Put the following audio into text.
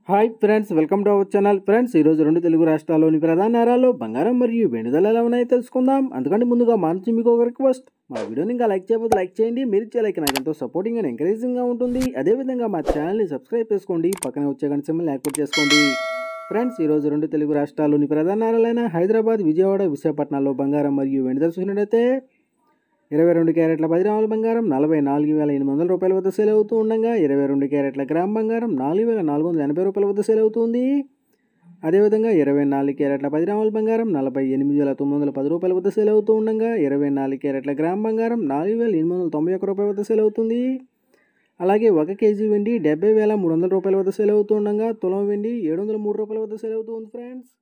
hi friends welcome to our channel friends ఈరోజు రెండు తెలుగు రాష్ట్రాల్లోని ప్రధాన నగరాల్లో బంగారం మరియు వెండి ధరలు ఎలా ఉన్నాయో తెలుసుకుందాం అందుకంటే ముందుగా మా నుంచి మీకు ఒక రిక్వెస్ట్ మా వీడియోని ఇంకా లైక్ చేయకపోతే లైక్ చేయండి మీరు ఇచ్చే లైక్ నాకు ఎంతో సపోర్టింగ్ అండ్ ఎంకరేజింగ్గా ఉంటుంది అదేవిధంగా మా ఛానల్ని సబ్స్క్రైబ్ చేసుకోండి పక్కన వచ్చే గంట సింబల్ యాక్టివేట్ చేసుకోండి ఫ్రెండ్స్ ఈరోజు రెండు తెలుగు రాష్ట్రాల్లోని ప్రధాన నగరాలైన హైదరాబాద్ విజయవాడ విశాఖపట్నాల్లో బంగారం మరియు వెండి ధర చూసినట్టయితే ఇరవై రెండు క్యారెట్ల పది గ్రాముల బంగారం నలభై నాలుగు వేల ఎనిమిది వందల రూపాయల వద్ద సేల్ అవుతూ ఉండగా ఇరవై రెండు క్యారెట్ల గ్రామ్ బంగారం నాలుగు వేల నాలుగు వందల ఎనభై రూపాయల వద్ద సేల్ అవుతుంది అదేవిధంగా ఇరవై నాలుగు క్యారెట్ల పది గ్రాముల బంగారం నలభై ఎనిమిది వేల తొమ్మిది వందల పది రూపాయల వద్ద సేల్ అవుతూ ఉండగా ఇరవై నాలుగు క్యారెట్ల గ్రామ్ బంగారం నాలుగు వేల ఎనిమిది వందల తొంభై ఒక్క రూపాయల వద్ద సేల్ అవుతుంది అలాగే ఒక కేజీ వెండి డెబ్బై వేల మూడు వందల రూపాయల వద్ద సేల్ అవుతూ ఉండగా తులం వెండి ఏడు వందల మూడు రూపాయల వద్ద సేల్ అవుతుంది ఫ్రెండ్స్